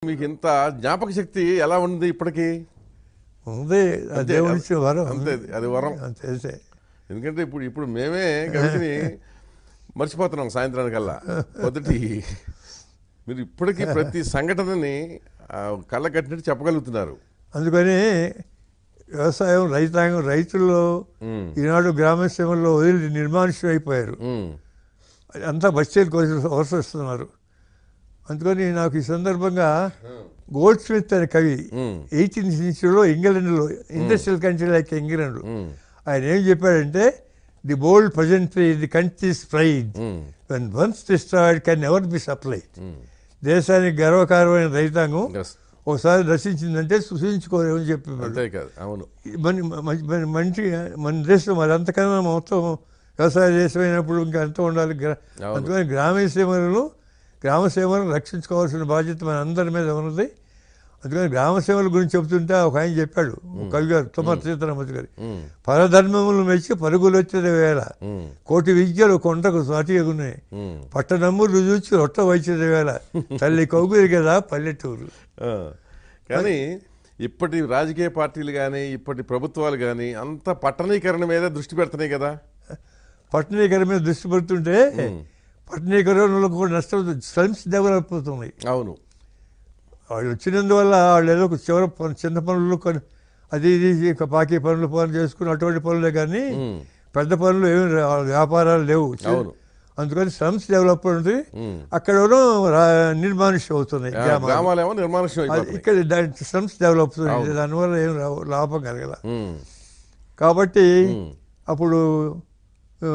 మీకు ఇంత జ్ఞాపక శక్తి ఎలా ఉంది ఇప్పటికి ఉంది ఆ దేవుడి ఇచ్చిన వరం అంతే అది వరం అంతే అంతే. ఎందుకంటే ఇప్పుడు ఇప్పుడు మేమే కవితని మర్చిపోతున్నాం సాయంత్రానికల్లా మొదటి మీరు ఇప్పటికీ ప్రతి సంఘటనని ఆ, కళ్ళ కట్టినట్టు చెప్పగలుగుతున్నారు అందుకని వ్యవసాయం రైతాంగం రైతుల్లో ఉమ్, ఈనాడు గ్రామసీమల్లో వదిలి నిర్మానుష్యం అయిపోయారు ఉమ్, అంతా బస్తీలు కోసం వస్తున్నారు అందుకని నాకు ఈ సందర్భంగా గోల్డ్ స్మిత్ అనే కవి ఉమ్, ఎయిటీన్త్ సెంచురీలో ఇంగ్లాండ్లో industrial country like England um, ఆయన ఏం చెప్పాడంటే the bold peasantry the country's pride um, when once destroyed can never be supplied um. దేశానికి గర్వకారమైన రైతాంగం Yes. ఒకసారి నశించిందంటే సృష్టించుకోలేమని చెప్పేవాడు అంతే కాదు అవును మన మన- మన మంచి మన దేశం మరి అంతకన్నా మొత్తం వ్యవసాయ దేశం అయినప్పుడు ఇంకా ఎంత ఉండాలి గ్రా- అవును. అందుకని గ్రామీణ సీమలను గ్రామ సీమలను రక్షించుకోవాల్సిన బాధ్యత మన అందరి మీద ఉన్నది అందుకని గ్రామ సేవల గురించి చెబుతుంటే ఒక ఆయన చెప్పాడు ఒక కవి గారు తుమ్మర సీతారామతి గారు ఉమ్, పరధర్మములు మెచ్చి పరుగులు వచ్చేది వేళ ఉమ్, కోటి విద్యలు కొండకు సాటి ఎగున్నాయి ఉమ్. పట్టణమ్ములు చూచి రొట్ట వచ్చేది వేళ తల్లి కౌగురి కదా పల్లెటూరు ఆ, కానీ ఇప్పటి రాజకీయ పార్టీలు కానీ ఇప్పటి ప్రభుత్వాలు కానీ అంత పట్టణీకరణ మీద దృష్టి పెడుతున్నాయి కదా పట్టణీకరణ మీద దృష్టి పెడుతుంటే పట్టణీకరణలో కూడా నష్టం స్లమ్స్ డెవలప్ అవుతున్నాయి అవును వాళ్ళు వచ్చినందువల్ల వాళ్ళు ఏదో ఒక చివర పని- చిన్న పనులు కొన్ని అది ఇది ఇక బాకీ పనులు పనులు చేసుకుని అటువంటి పనులే కానీ ఉమ్, పెద్ద పనులు ఏమి రా- వ్యాపారాలు లేవు అవును. అందుకని స్లమ్స్ డెవలప్ అవుతుంది ఉమ్. అక్కడ నిర్మానుష్యం అవుతున్నాయి ఆ, గ్రామాలు గ్రామాలేమో నిర్మానుష్యం అది అయిపోతున్నాయి ఇక్కడ దాని స్లమ్స్ డెవలప్ అవుతుంది అవును. దానివల్ల ఏం రా- లాభం కలగల ఉమ్, కాబట్టి ఉమ్, అప్పుడు ఆ,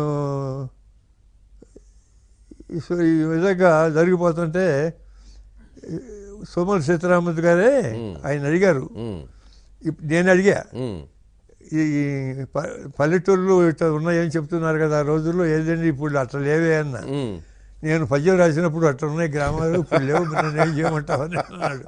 ఈ- ఈ విధంగా జరిగిపోతుంటే ఈ సోమల సీతారామూర్తి గారే ఆయన అడిగారు ఉమ్, ఇప్- నేను అడిగా ఉమ్, ఈ ఈ ప- పల్లెటూళ్ళు ఇట్లా ఉన్నాయని చెప్తున్నారు కదా ఆ రోజుల్లో ఏదండి ఇప్పుడు అట్లా లేవే అన్న ఉమ్. నేను పద్యం రాసినప్పుడు అట్లా ఉన్నాయి గ్రామాలు ఇప్పుడు లేవు నన్ను ఏం చేయమంటావని అన్నాడు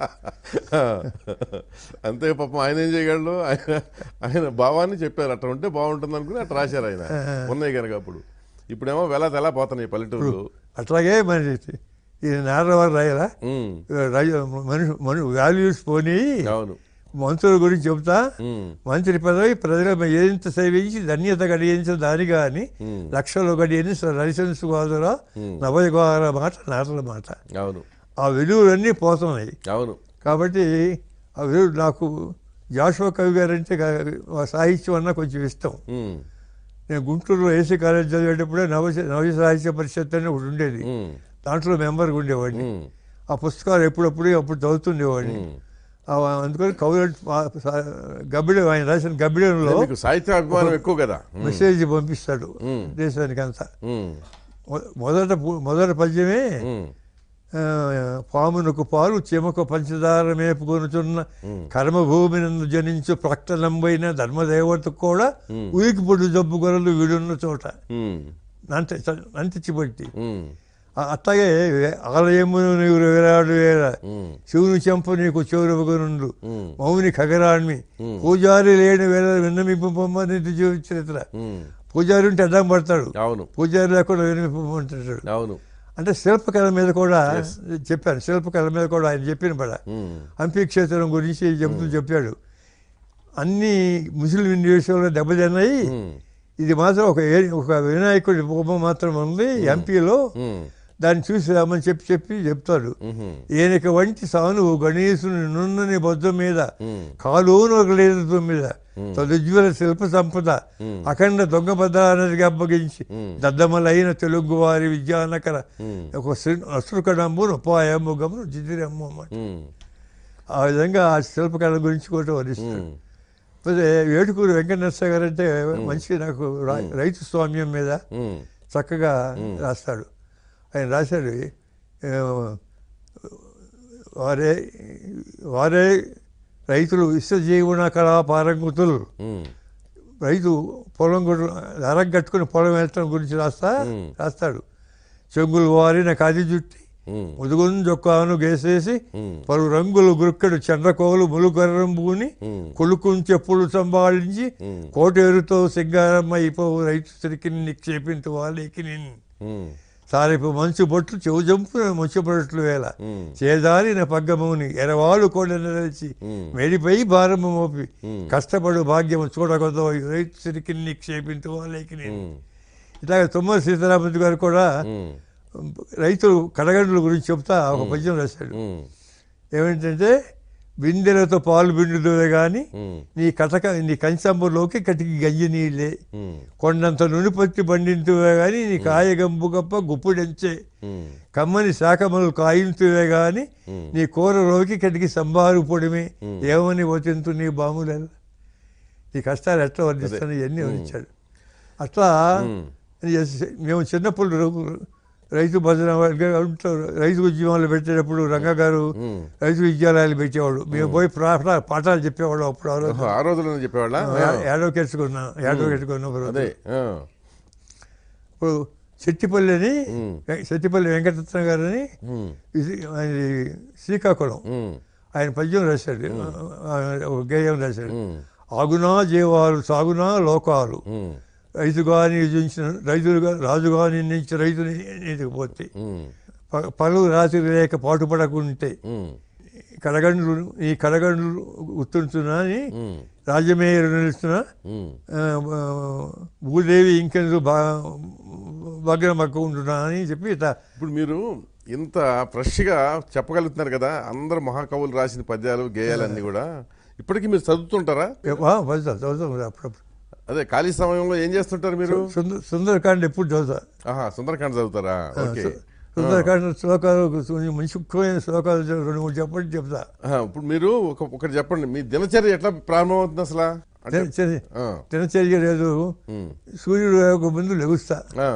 అంతే పాపం ఆయన ఏం చేయగలడు ఆయన ఆయన భావాన్ని చెప్పారు అట్లా ఉంటే బాగుంటుంది అనుకుని అట్లా రాశారు ఆయన ఉన్నాయి కనుక అప్పుడు ఇప్పుడేమో వెల తెలా పోతున్నాయి పల్లెటూరులు అట్లాగే మరి ఈ నారవారు రాయరా ఉమ్, మనిషి మను వాల్యూస్ పోనీ అవును మంత్రుల గురించి చెబుతా ఉమ్, మంత్రి పదవి ప్రజల ఎంత సేవించి ధన్యత గడియించిన దానిగా అని ఉమ్, లక్షలు గడియని లైసెన్స్ గోదరా నవయ గోదర మాట నాటల మాట అవును ఆ విలువలన్నీ పోతున్నాయి అవును కాబట్టి ఆ విలువ నాకు జాషువా కవి గారు అంటే ఆ సాహిత్యం అన్న కొంచెం ఇష్టం ఉమ్, నేను గుంటూరులో ఏసీ కాలేజ్ చదివేటప్పుడే నవ నవ్య సాహిత్య పరిషత్ అని ఒకటి ఉండేది ఉమ్, దాంట్లో మెంబర్గా ఉండేవాడిని ఉమ్, ఆ పుస్తకాలు ఎప్పుడప్పుడు అప్పుడు చదువుతుండేవాడిని ఉమ్. ఆ అందుకని కవులు గబ్బిడి ఆయన రాసిన గబ్బిడంలో మీకు సాహిత్య అభిమానం ఎక్కువ కదా ఉమ్, మెసేజ్ పంపిస్తాడు ఉమ్. దేశానికి అంతా ఉమ్, మొ- మొదట పు- మొదటి పద్యమే ఉమ్, ఆ, పామునకు పాలు చెమకు పంచదార మేపుకొనుచున్న కర్మభూమి నందు జనించు ప్రక్తలంబైన ధర్మదేవతకు కూడా ఉనికి పొడు జబ్బు గొర్రెలు వీడున్న చోట ఉమ్, నంత నంతిచ్చిబట్టి ఉమ్, అట్లాగే ఆలయమును నీవు వేలాడు వేళ ఉమ్, శివుని చెంప నీకు చెవురవగనుండు ఉమ్, మౌని ఖగరాణ్మి పూజారి లేని వేళ విన్నమింపమ్మని చరిత్ర ఉమ్. పూజారి ఉంటే అడ్డం పడతాడు అవును పూజారి లేకుండా విన్నమింపమంటాడు అవును అంటే శిల్పకళ మీద కూడా చెప్పాను శిల్పకళ మీద కూడా ఆయన చెప్పిన పడ ఉమ్, హంపి క్షేత్రం గురించి చెబుతూ చెప్పాడు అన్ని ముస్లిం దేశంలో దెబ్బతిన్నాయి ఉమ్, ఇది మాత్రం ఒక ఏ- ఒక వినాయకుడి బొమ్మ మాత్రం ఉంది ఎంపీలో ఉమ్, దాన్ని చూసి రామని చెప్పి చెప్పి చెప్తాడు ఉమ్, ఈయనక వంటి సానువు గణేశుని నున్నని బొద్ద మీద ఉమ్, కాలోను ఒక లేదు మీద తదుజ్వల శిల్ప సంపద అఖండ దొంగ భద్రానికి అప్పగించి దద్దమలైన తెలుగు వారి విద్యానకర ఉమ్, ఒక అసురుకడంబు ఉపాయము గమను జిదిరమ్ము అన్నమాట ఉమ్, ఆ విధంగా ఆ శిల్పకళ గురించి కూడా వర్ణిస్తాడు ఉమ్, అయితే ఏటుకూరు వెంకటనరస గారు అంటే మంచి నాకు రా- రైతు స్వామ్యం మీద ఉమ్, చక్కగా రాస్తాడు ఆయన రాశాడు ఏ, వారే వారే రైతులు విశ్వజీవన కళా పారంగుతులు ఉమ్, రైతు పొలం గుడ్డు అరం కట్టుకుని పొలం వెళ్ళటం గురించి రాస్తా రాస్తాడు చెంగులు వారిన కాది జుట్టి ఉమ్, ముదుగుని జొక్కాను గేసేసి ఉమ్, పలు రంగులు గురుక్కడు చండ్రకోలు ములుగర్రం పూని ఉమ్, కొలుకుని చెప్పులు సంభాళించి ఉమ్, కోటేరుతో సింగారమ్మ అయిపోవు రైతు స్త్రీకి నిక్షేపించు వాళ్ళకి నేను ఉమ్, సారిపు మంచు బొట్లు చెవు జంపున మంచు బొట్లు వేళ ఉమ్, చేదారిన పగ్గముని ఎరవాళ్ళు కోడెనరచి ఉమ్, మేడిపై భారము మోపి ఉమ్, కష్టపడు భాగ్యము చూడగదో రైతు సిరికి నిక్షేపించు వాళ్ళకి నేను ఉమ్, ఇట్లాగే తుమ్మల సీతారామరాజు గారు కూడా ఉమ్, రైతులు కడగండ్ల గురించి చెప్తా ఒక పద్యం రాశాడు ఉమ్, ఏమిటంటే బిందెలతో పాలు బిండుదువే గాని ఉమ్, నీ కటక నీ కంచంబులోకి కటికి గంజి నీళ్ళే ఉమ్, కొండంత నునిపత్తి బండింతువే గాని నీ కాయ గంపు గప్ప గుప్పుడెంచే ఉమ్, కమ్మని శాఖములు కాయింతువే గాని ఉమ్, నీ కూర రోకి కటికి సంబారు పొడిమే ఉమ్. ఏమని వచింతు నీ బాముల నీ కష్టాలు ఎట్లా వర్ణిస్తాను ఇవన్నీ వర్ణించాడు అట్లా ఉమ్, మేము చిన్నప్పుడు రు- రైతు భజన వర్గ- ఇంట్లో రైతు ఉద్యమాలు పెట్టేటప్పుడు రంగ గారు ఉమ్. రైతు విద్యాలయాలు పెట్టేవాడు మేము పోయి పాఠ- పాఠాలు చెప్పేవాడు అప్పుడు ఆ రోజు ఓహో, ఆ రోజుల్లోనే చెప్పేవాళ్ళ అడ్వకేట్స్ కొన్నా అడ్వకేట్ కొన్నా అదే ఆ, ఇప్పుడు చెట్టిపల్లి అని ఉమ్. చెట్టిపల్లి వెంకటరత్న గారని ఉమ్, ఇది ఆయన శ్రీకాకుళం ఉమ్, ఆయన పద్యం రాశాడు ఆ, ఒక గేయం రాశాడు ఉమ్, ఆగునా జీవాలు సాగునా లోకాలు ఉమ్, రైతుగా నియోజించిన రైతులుగా రాజుగా నిర్ణయించిన రైతుని ఎన్నికపోతే ఉమ్, ప- పలు రాత్రి లేక పాటుపడకుంటే ఉమ్, కడగండ్లు ఈ కడగండ్లు గుర్తుంటున్నా అని ఉమ్, రాజమేయరు నిలుస్తున్నా ఉమ్, ఆ, ఆ, భూదేవి ఇంకెందుకు బా భగ్నమక్క ఉంటున్నా అని చెప్పి ఇట్లా ఇప్పుడు మీరు ఇంత ఫ్రెష్గా చెప్పగలుగుతున్నారు కదా అందరు మహాకవులు రాసిన పద్యాలు గేయాలన్నీ కూడా ఇప్పటికీ మీరు చదువుతుంటారా ఆ, చదువుతా చదువుతాం అప్పుడప్పుడు అదే ఖాళీ సమయంలో ఏం చేస్తుంటారు మీరు సుందర సుందరకాండ ఎప్పుడు చదువుతా ఆహా సుందరకాండ చదువుతారా ఓకే సుందరకాండ శ్లోకాలు కొంచెం మంచి ముఖ్యమైన శ్లోకాలు రెండు మూడు చెప్పండి చెప్తా ఆహా, ఇప్పుడు మీరు ఒక ఒకటి చెప్పండి మీ దినచర్య ఎట్లా ప్రారంభమవుతుంది అసలు అంటే దిన- చర్య- ఆ, దినచర్య లేదు ఉమ్, సూర్యుడు ఒక ముందు లెగుస్తా ఆ,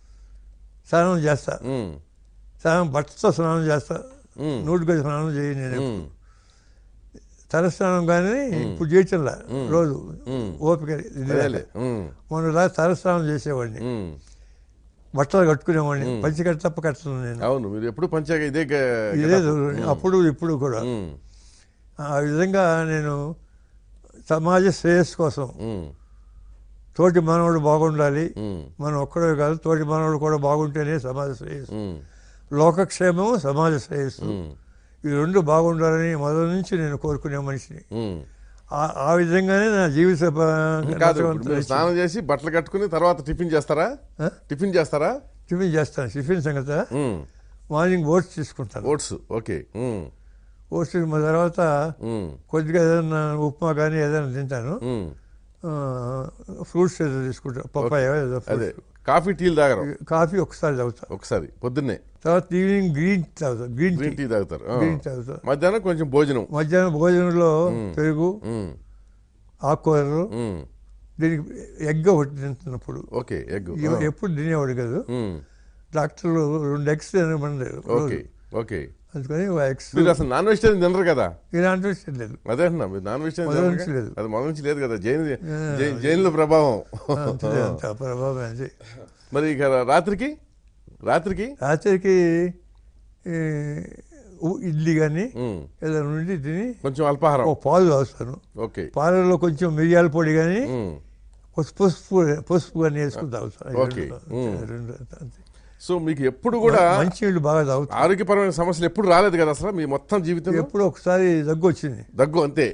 స్నానం చేస్తా ఉమ్, స్నానం బట్టతో స్నానం చేస్తా ఉమ్, నూటికి స్నానం చేయి నేను ఉమ్, తల స్నానం కానీ ఇప్పుడు చేయటంలా రోజు ఉమ్. ఓపిక ఇది లేక. అదేలే, ఉమ్, మొన్న తల స్నానం చేసేవాడిని ఉమ్. బట్టలు కట్టుకునేవాడిని పంచి కట్ట తప్ప కట్టను నేను అవును మీరు ఎప్పుడు పంచాక ఇదే గ- ఇది లేదు అప్పుడు ఇప్పుడు కూడా ఉమ్, ఆ విధంగా నేను సమాజ శ్రేయస్సు కోసం ఉమ్, తోటి మానవుడు బాగుండాలి ఉమ్, మనం ఒక్కడే కాదు తోటి మానవుడు కూడా బాగుంటేనే సమాజ శ్రేయస్సు ఉమ్, లోకక్షేమం సమాజ శ్రేయస్సు ఉమ్, ఈ రెండు బాగుండాలని మొదటి నుంచి నేను కోరుకునే మనిషిని ఉమ్. ఆ- ఆ విధంగానే నా జీవిత ప- కాదు ఇప్పుడు రసవంతం మీరు స్నానం చేసి బట్టలు కట్టుకుని తర్వాత టిఫిన్ చేస్తారా ఆ? టిఫిన్ చేస్తారా టిఫిన్ చేస్తాను టిఫిన్ సంగతి ఉమ్, మార్నింగ్ ఓట్స్ తీసుకుంటాను ఓట్స్ ఓకే ఉమ్, ఓట్స్ మా తర్వాత ఉమ్, కొద్దిగా ఏదైనా ఉప్మా కానీ ఏదైనా తింటాను ఉమ్. ఫ్రూట్స్ ఏదో తీసుకుంటాను పప్పాయ ఏదో అదే fruits. కాఫీ టీలు తాగరు కాఫీ ఒకసారి తాగుతా ఒకసారి పొద్దున్నే తర్వాత ఈవినింగ్ గ్రీన్ తాగుతా గ్రీన్ టీ గ్రీన్ టీ తాగుతారు ఆ. గ్రీన్ తాగుతా మధ్యాహ్నం కొంచెం భోజనం మధ్యాహ్నం భోజనంలో పెరుగు ఉమ్, ఆకుకూరలు ఉమ్. దీనికి ఎగ్ ఒకటి తింటున్నప్పుడు ఓకే ఎగ్ ఇవి ఎప్పుడు తినేవాడు కాదు ఉమ్, డాక్టర్లు రెండు ఎగ్స్ తినమన్నారు ఓకే ఓకే అందుకని ఎగ్స్ మీరు అసలు నాన్ వెజిటేరియన్ తినరు కదా ఇలాంటి విషయం లేదు అదే అన్నా మీరు నాన్ వెజిటేరియన్ మొదలు తినరు నుంచి కదా? లేదు. అది మొదలు నుంచి లేదు కదా జైన్ జై- జైన్ల ప్రభావం అంతే అంత ప్రభావం అంతే మరి ఇక రాత్రికి రాత్రికి రాత్రికి ఈ, ఉ- ఇడ్లీ కానీ ఉమ్, ఏదైనా ఉండి తిని కొంచెం అల్పాహారం ఒక పాలు తాగుతాను ఓకే పాలలో కొంచెం మిరియాల పొడి కానీ ఉమ్. పసుపు పసుపు పసుపు కానీ వేసుకుని తాగుతాను ఓకే. రెండు- ఉమ్. రెండు అంతే. సో మీకు ఎప్పుడు కూడా మంచి నీళ్ళు బాగా తాగుతాను ఆరోగ్యపరమైన సమస్యలు ఎప్పుడు రాలేదు కదా అసలు మీ మొత్తం జీవితంలో ఎప్పుడో ఒకసారి దగ్గు వచ్చింది దగ్గు అంతే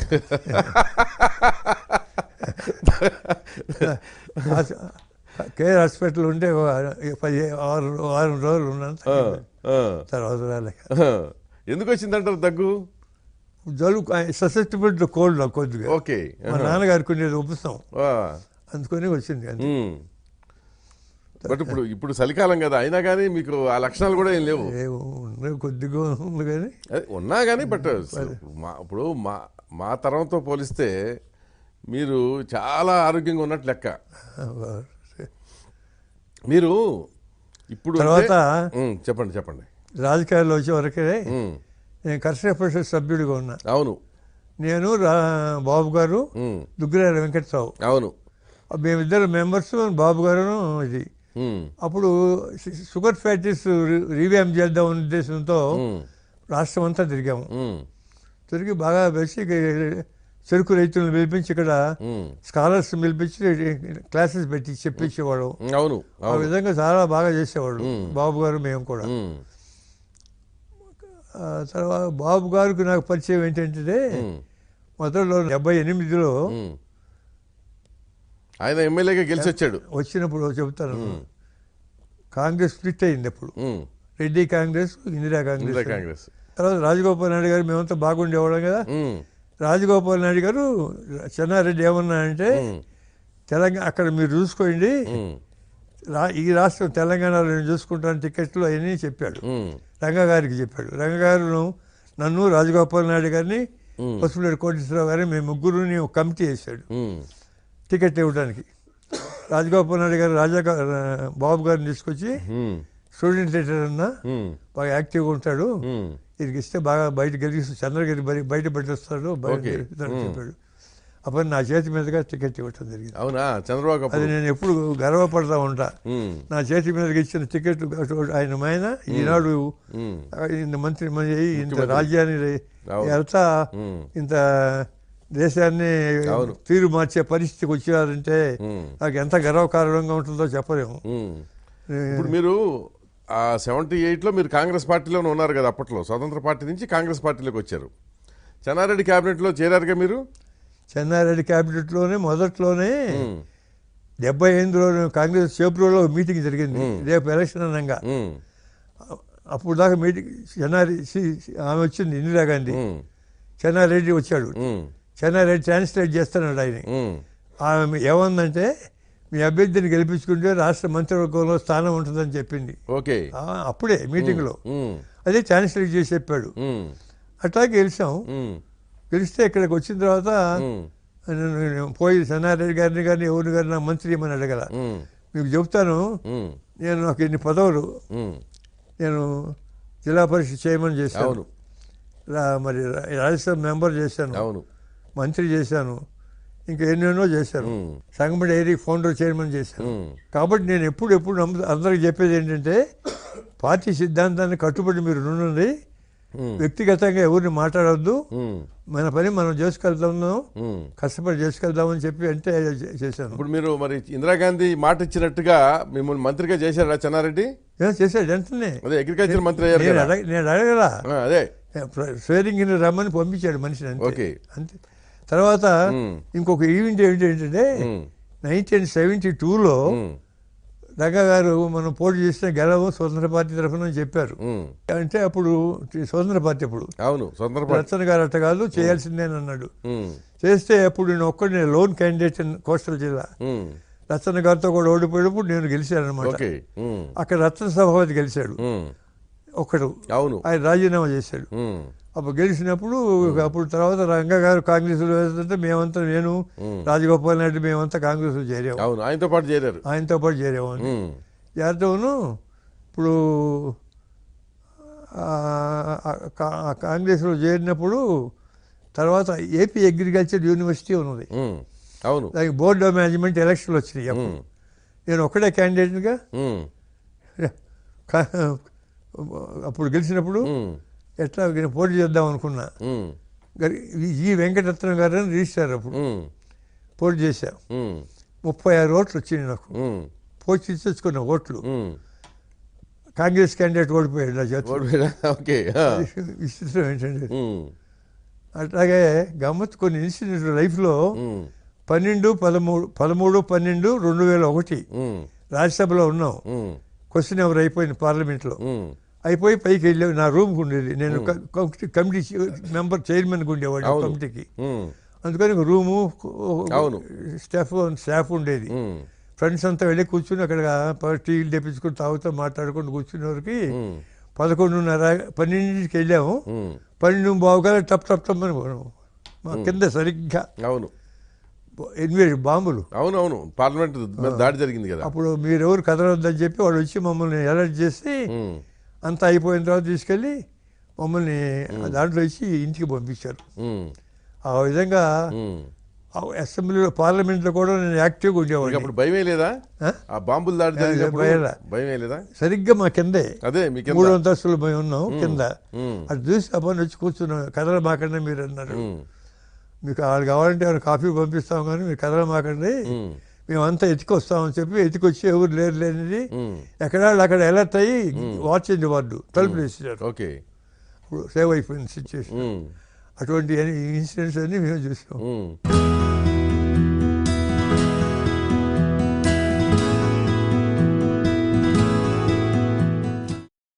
హాస్- కేర్ హాస్పిటల్ ఉంటే ఒక పది ఆరు వారం రోజులు ఉన్నాను ఆ, ఆ, తర్వాత రాలేక ఆ. ఎందుకు వచ్చిందంటారు దగ్గు జలుబు ససెప్టిబుల్ టు కోల్డ్ నాకు కొద్దిగా ఓకే మా నాన్నగారికి ఉండేది ఉపుస్తాం ఆ. అందుకని వచ్చింది అంతే. ఉమ్. బట్ ఇప్పుడు ఇప్పుడు చలికాలం కదా అయినా కానీ మీకు ఆ లక్షణాలు కూడా ఏం లేవు ఏమో ఉన్నాయి, కొద్దిగా ఉంది కానీ అదే, ఉన్నా కానీ బట్ మా ఇప్పుడు మా మా తరంతో పోలిస్తే మీరు చాలా ఆరోగ్యంగా ఉన్నట్టు లెక్క మీరు ఇప్పుడు తర్వాత అంటే- ఉమ్, చెప్పండి చెప్పండి రాజకీయాల్లో వచ్చే వరకే ఉమ్, నేను కర్షక పరిషత్ సభ్యుడిగా ఉన్నా అవును నేను రా బాబు గారు ఉమ్, దుగ్గిరాల వెంకటరావు అవును మేమిద్దరు మెంబర్స్ బాబు గారు ఇది ఉమ్, అప్పుడు షు- షుగర్ ఫ్యాక్టరీస్ రి- రీవ్యామ్ చేద్దాం అనే ఉద్దేశంతో ఉమ్, రాష్ట్రం అంతా తిరిగాము ఉమ్, తిరిగి బాగా వచ్చి చెరుకు రైతులను పిలిపించి ఇక్కడ ఉమ్. స్కాలర్స్ పిలిపించి క్లాసెస్ పెట్టి చెప్పించేవాడు అవును ఆ అవును విధంగా చాలా బాగా చేసేవాడు మ్మ్. బాబు గారు మేము కూడా ఉమ్. ఆ తర్వాత బాబు గారికి నాకు పరిచయం ఏంటంటే ఉమ్. మొదట్లో డెబ్బై ఎనిమిదిలో ఉమ్. ఆయన ఎమ్మెల్యేగా గెలిచి వచ్చాడు వచ్చినప్పుడు చెబుతాను కాంగ్రెస్ స్ప్లిట్ అయింది అప్పుడు ఉమ్. రెడ్డి కాంగ్రెస్ ఇందిరా ఇందిరా కాంగ్రెస్ కాంగ్రెస్ తర్వాత రాజగోపాల్ నాయుడు గారు మేమంతా బాగుండేవాళ్ళం కదా ఉమ్. రాజగోపాల్ నాయుడు గారు చెన్నారెడ్డి ఏమన్నా అంటే ఉమ్. తెలంగాణ అక్కడ మీరు చూసుకోండి ఉమ్. రా ఈ రాష్ట్రం తెలంగాణలో నేను చూసుకుంటాను టికెట్లు అవన్నీ చెప్పాడు ఉమ్. రంగ గారికి చెప్పాడు రంగ గారు నన్ను రాజగోపాల్ నాయుడు గారిని ఉమ్. పసుపులేడు కోటేశ్వరరావు గారిని మేము ముగ్గురుని ఒక కమిటీ వేశాడు ఉమ్. టికెట్ ఇవ్వడానికి రాజగోపాల్ నాయుడు గారు రాజా గా- బాబు గారిని తీసుకొచ్చి ఉమ్. స్టూడెంట్ లీడర్ అన్న ఉమ్. బాగా యాక్టివ్గా ఉంటాడు ఉమ్. ఇది ఇస్తే బాగా బయట గెలిచి చంద్రగిరి బయట బయట పెట్టేస్తాడు బయట ఓకే. గెలుస్తాడని మ్మ్. చెప్పాడు అప్పుడు నా చేతి మీదుగా టికెట్ ఇవ్వటం జరిగింది అవునా చంద్రబాబు అది అప్పుడు నేను ఎప్పుడు గర్వపడతా ఉంటా ఉమ్. నా చేతి మీదకి ఇచ్చిన టికెట్ ఆయన మైన ఈనాడు ఉమ్. ఇంత మంత్రి మంది అయ్యి ఇంత ముఖ్యమంత్రి. రాజ్యాన్ని అవును. వెళ్తా ఉమ్. ఇంత దేశాన్ని అవును. తీరు మార్చే పరిస్థితికి వచ్చారంటే ఉమ్. నాకు ఎంత గర్వకారణంగా ఉంటుందో చెప్పలేము ఉమ్. ఇప్పుడు మీరు ఆ సెవెంటీ ఎయిట్లో మీరు కాంగ్రెస్ పార్టీలోనే ఉన్నారు కదా అప్పట్లో స్వతంత్ర పార్టీ నుంచి కాంగ్రెస్ పార్టీలోకి వచ్చారు చెన్నారెడ్డి క్యాబినెట్లో చేరారుగా మీరు చెన్నారెడ్డి క్యాబినెట్లోనే మొదట్లోనే ఉమ్. డెబ్బై ఎనిమిదిలో కాంగ్రెస్ చేపురోలో మీటింగ్ జరిగింది మ్మ్. రేపు ఎలక్షన్ అనగా ఉమ్. అప్పుడు దాకా మీటింగ్ చెన్నారి సి- ఆమె వచ్చింది ఇందిరాగాంధీ ఉమ్. చెన్నారెడ్డి వచ్చాడు ఉమ్. చెన్నారెడ్డి ట్రాన్స్లేట్ చేస్తున్నాడు ఆయన ఉమ్. ఆమె ఏమందంటే మీ అభ్యర్థిని గెలిపించుకుంటే రాష్ట్ర మంత్రివర్గంలో స్థానం ఉంటుందని చెప్పింది ఓకే ఆ, అప్పుడే మీటింగ్లో ఉమ్. అదే ట్రాన్స్లేట్ చేసి చెప్పాడు ఉమ్. అట్లా గెలిచాం ఉమ్. గెలిస్తే ఇక్కడికి వచ్చిన తర్వాత ఉమ్. నేను నేను పోయి చెన్నారెడ్డి గారిని కానీ ఎవరిని కానీ నా మంత్రి ఏమని అడగల ఉమ్. మీకు చెప్తాను ఉమ్. నేను నాకు ఎన్ని పదవులు ఉమ్. నేను జిల్లా పరిషత్ చేయమని చేశాను అవును రా- మరి రా- రాజ్యసభ మెంబర్ చేశాను అవును మంత్రి చేశాను ఇంకా ఎన్నెన్నో చేశాను ఉమ్. సంగమ డైరీ ఫౌండర్ చైర్మన్ చేశాను ఉమ్. కాబట్టి నేను ఎప్పుడు ఎప్పుడు నమ్ము అందరికి చెప్పేది ఏంటంటే పార్టీ సిద్ధాంతాన్ని కట్టుబడి మీరు నుండి ఉమ్. వ్యక్తిగతంగా ఎవరిని మాట్లాడొద్దు ఉమ్. మన పని మనం చేసుకెళ్తాము ఉమ్. కష్టపడి చేసుకెళ్దామని చెప్పి అంటే చే- చేశాను ఇప్పుడు మీరు మరి ఇందిరాగాంధీ మాట ఇచ్చినట్టుగా మిమ్మల్ని మంత్రిగా చేశారా చెన్నారెడ్డి ఏం చేశాడు వెంటనే అదే అగ్రికల్చర్ మంత్రి అయ్యారు నేను కదా అడగ నేను అడగలా ఆ, అదే స్వేరింగ్ రమ్మని పంపించాడు మనిషిని అంతే ఓకే. అంతే తర్వాత ఉమ్. ఇంకొక ఈవెంట్ ఏంటంటే ఉమ్. నైన్టీన్ సెవెంటీ టూలో ఉమ్. రంగా గారు మనం పోటీ చేసిన గెలవు స్వతంత్ర పార్టీ తరఫున అని చెప్పారు ఉమ్. అంటే అప్పుడు స్వతంత్ర పార్టీ అప్పుడు అవును స్వతంత్ర పార్టీ రచన గారు అట్ట కాదు చేయాల్సిందేని అన్నాడు ఉమ్. చేస్తే అప్పుడు నేను ఒక్కడిని లోన్ క్యాండిడేట్ ఇన్ కోస్టల్ జిల్లా ఉమ్. రచన గారితో కూడా ఓడిపోయినప్పుడు నేను గెలిచాను అనమాట ఓకే ఉమ్. అక్కడ రత్న సభాపతి గెలిచాడు ఉమ్. ఒక్కడు అవును ఆయన రాజీనామా చేశాడు ఉమ్. అప్పుడు గెలిచినప్పుడు అప్పుడు తర్వాత రంగా గారు కాంగ్రెస్లో వేస్తుంటే మేమంతా నేను రాజగోపాల్ నాయుడు మేమంతా కాంగ్రెస్లో చేరాము అవును ఆయనతో పాటు చేరారు ఆయనతో పాటు చేరాము అని ఉమ్. చేరటమును ఇప్పుడు ఆ, ఆ, కా- ఆ కాంగ్రెస్లో చేరినప్పుడు తర్వాత ఏపీ అగ్రికల్చర్ యూనివర్సిటీ ఉన్నది ఉమ్. అవును దానికి బోర్డ్ ఆఫ్ మేనేజ్మెంట్ ఎలక్షన్లు వచ్చినాయి అప్పుడు ఉమ్. నేను ఒక్కడే క్యాండిడేట్గా ఉమ్. కా- అప్పుడు గెలిచినప్పుడు ఉమ్. ఎట్లా నేను పోటీ చేద్దాం అనుకున్నా ఉమ్. గరి- ఈ వెంకటరత్నం గారు అని రిజిస్టార్ అప్పుడు ఉమ్. పోటీ చేశా ఉమ్. ముప్పై ఆరు ఓట్లు వచ్చినాయి నాకు ఉమ్. పోటీ తెచ్చుకున్న ఓట్లు ఉమ్. కాంగ్రెస్ క్యాండిడేట్ ఓడిపోయాడు నా చేతిలో ఓడిపోయాడా? ఓకే ఆ. విచిత్రం ఏంటంటే ఉమ్. అట్లాగే గమ్మత్ కొన్ని ఇన్సిడెంట్ లైఫ్లో ఉమ్. పన్నెండు పదమూడు పదమూడు పన్నెండు రెండు వేల ఒకటి ఉమ్. రాజ్యసభలో ఉన్నాం ఉమ్. క్వశ్చన్ ఎవరు అయిపోయింది పార్లమెంట్లో ఉమ్. అయిపోయి పైకి వెళ్ళావు నా రూమ్కి ఉండేది నేను క- కమిటీ- కమిటీ మెంబర్ చైర్మన్కి ఉండేవాడు ఆ అవును. కమిటీకి ఉమ్. అందుకని ఒక రూము అవును. స్టాఫ్ స్టాఫ్ ఉండేది ఉమ్. ఫ్రెండ్స్ అంతా వెళ్ళి కూర్చుని అక్కడ ప- టీలు తెప్పించుకుని తాగుతూ మాట్లాడుకుంటూ కూర్చునేవారికి ఉమ్. పదకొండున్నర పన్నెండింటికి వెళ్ళాము ఉమ్. పన్నెండు బావుగా టప్ టప్ టప్ అని పోయాము. మా కింద సరిగ్గా అవును ఎనిమిది బాంబులు అవును అవును పార్లమెంట్ మీద దాడి జరిగింది కదా అప్పుడు మీరెవరు కదలొద్దని చెప్పి వాళ్ళు వచ్చి మమ్మల్ని అలర్ట్ చేసి ఉమ్. అంతా అయిపోయిన తర్వాత తీసుకెళ్ళి మమ్మల్ని ఆ దాంట్లో ఇచ్చి ఇంటికి పంపించారు ఉమ్. ఆ విధంగా ఉమ్. ఆ అసెంబ్లీలో పార్లమెంట్లో కూడా నేను యాక్టివ్గా మీకు ఉండేవాడిని అప్పుడు భయమే లేదా ఆ? ఆ బాంబులు దాడి ఆ, జరిగినప్పుడు భయంలే. భయమే లేదా సరిగ్గా మా కిందే అదే మీకు మూడు అంతస్తులు మేము ఉన్నాం కింద ఉమ్. అది చూసి ఆ పని వచ్చి కూర్చున్నాం కథలు మాకన్నా మీరు అన్నారు ఉమ్. మీకు వాళ్ళు కావాలంటే ఏమైనా కాఫీ పంపిస్తాం కానీ మీరు కదలమాకండి ఉమ్, మేమంతా ఎత్తుకొస్తామని చెప్పి ఎత్తుకొచ్చి ఎవరు లేరు లేనిది ఉమ్, ఎక్కడ వాళ్ళు అక్కడ అలర్ట్ అయ్యి వాచ్ అండి వాళ్ళు తలుపులు వేసేసారు ఓకే ఇప్పుడు సేవ్ అయిపోయింది సిచ్యువేషన్ ఉమ్, అటువంటి ఇన్సిడెంట్స్ అన్ని మేము చూసాం ఉమ్.